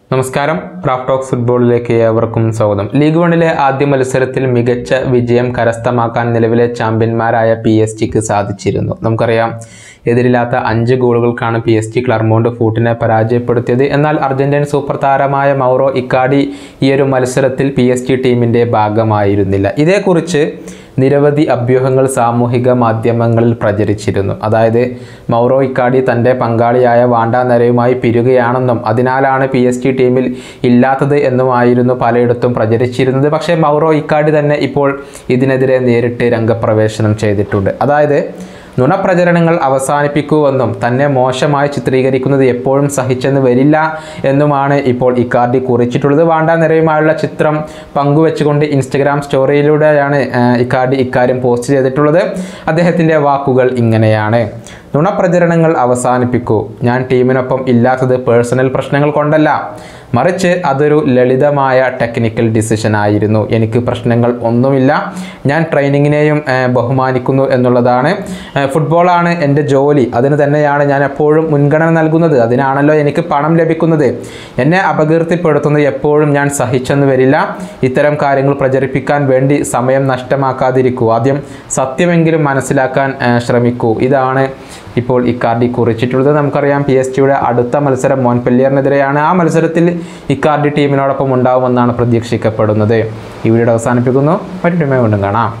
നമസ്കാരം Raf talks ഫുട്ബോളിലേക്ക് ഏവർക്കും സ്വാഗതം ലീഗ് വണ്ണിലെ ആദ്യ മത്സരത്തിൽ മികച്ച വിജയം കരസ്ഥമാക്കാൻ നിലവിലെ ചാമ്പ്യന്മാരായ പി എസ് ജിക്ക് സാധിച്ചിരുന്നു നമുക്കറിയാം എതിരില്ലാത്ത അഞ്ച് ഗോളുകൾക്കാണ് പി എസ് ജി ക്ലർമോണ്ട് ഫൂട്ടിനെ പരാജയപ്പെടുത്തിയത് എന്നാൽ അർജന്റീൻ സൂപ്പർ താരമായ മൗറോ ഇക്കാഡി ഈ ഒരു മത്സരത്തിൽ പി എസ് ജി ടീമിൻ്റെ ഭാഗമായിരുന്നില്ല ഇതേക്കുറിച്ച് നിരവധി അഭ്യൂഹങ്ങൾ സാമൂഹിക മാധ്യമങ്ങളിൽ പ്രചരിച്ചിരുന്നു അതായത് മൗറോ ഇക്കാഡി തൻ്റെ പങ്കാളിയായ വാണ്ട നരയുമായി പിരുകയാണെന്നും അതിനാലാണ് പി എസ് ടി ടീമിൽ ഇല്ലാത്തത് എന്നുമായിരുന്നു പലയിടത്തും പ്രചരിച്ചിരുന്നത് പക്ഷേ മൗറോ ഇക്കാഡി തന്നെ ഇപ്പോൾ ഇതിനെതിരെ നേരിട്ട് രംഗപ്രവേശനം ചെയ്തിട്ടുണ്ട് അതായത് നുണപ്രചരണങ്ങൾ അവസാനിപ്പിക്കുമെന്നും തന്നെ മോശമായി ചിത്രീകരിക്കുന്നത് എപ്പോഴും സഹിച്ചെന്ന് വരില്ല എന്നുമാണ് ഇപ്പോൾ ഇക്കാർഡി കുറിച്ചിട്ടുള്ളത് വാണ്ട നിരയുമായുള്ള ചിത്രം പങ്കുവെച്ചുകൊണ്ട് ഇൻസ്റ്റഗ്രാം സ്റ്റോറിയിലൂടെയാണ് ആ, ഇക്കാർഡി ഇക്കാര്യം പോസ്റ്റ് ചെയ്തിട്ടുള്ളത് അദ്ദേഹത്തിൻ്റെ വാക്കുകൾ ഇങ്ങനെയാണ് നുണപ്രചരണങ്ങൾ അവസാനിപ്പിക്കൂ ഞാൻ ടീമിനൊപ്പം ഇല്ലാത്തത് പേഴ്സണൽ പ്രശ്നങ്ങൾ കൊണ്ടല്ല മറിച്ച് അതൊരു ലളിതമായ ടെക്നിക്കൽ ഡിസിഷൻ ആയിരുന്നു എനിക്ക് പ്രശ്നങ്ങൾ ഒന്നുമില്ല ഞാൻ ട്രെയിനിങ്ങിനെയും ആ, ബഹുമാനിക്കുന്നു എന്നുള്ളതാണ് ആ, ഫുട്ബോളാണ് എൻ്റെ ജോലി അതിന് തന്നെയാണ് ഞാൻ എപ്പോഴും മുൻഗണന നൽകുന്നത് അതിനാണല്ലോ എനിക്ക് പണം ലഭിക്കുന്നത് എന്നെ അപകീർത്തിപ്പെടുത്തുന്നത് എപ്പോഴും ഞാൻ സഹിച്ചെന്ന് വരില്ല ഇത്തരം കാര്യങ്ങൾ പ്രചരിപ്പിക്കാൻ വേണ്ടി സമയം നഷ്ടമാക്കാതിരിക്കൂ ആദ്യം സത്യമെങ്കിലും മനസ്സിലാക്കാൻ ആ, ശ്രമിക്കൂ ഇതാണ് ഇപ്പോൾ ഇക്കാർഡി കുറിച്ചിട്ടുള്ളത് നമുക്കറിയാം പി എസ് ജിയുടെ അടുത്ത മത്സരം മോൻപെല്ലിയറിനെതിരെയാണ് ആ മത്സരത്തിൽ ഇക്കാർഡി ടീമിനോടൊപ്പം ഉണ്ടാവുമെന്നാണ് പ്രതീക്ഷിക്കപ്പെടുന്നത് ഈ വീഡിയോ അവസാനിപ്പിക്കുന്നു മറ്റു ടീമെ വീണ്ടും കാണാം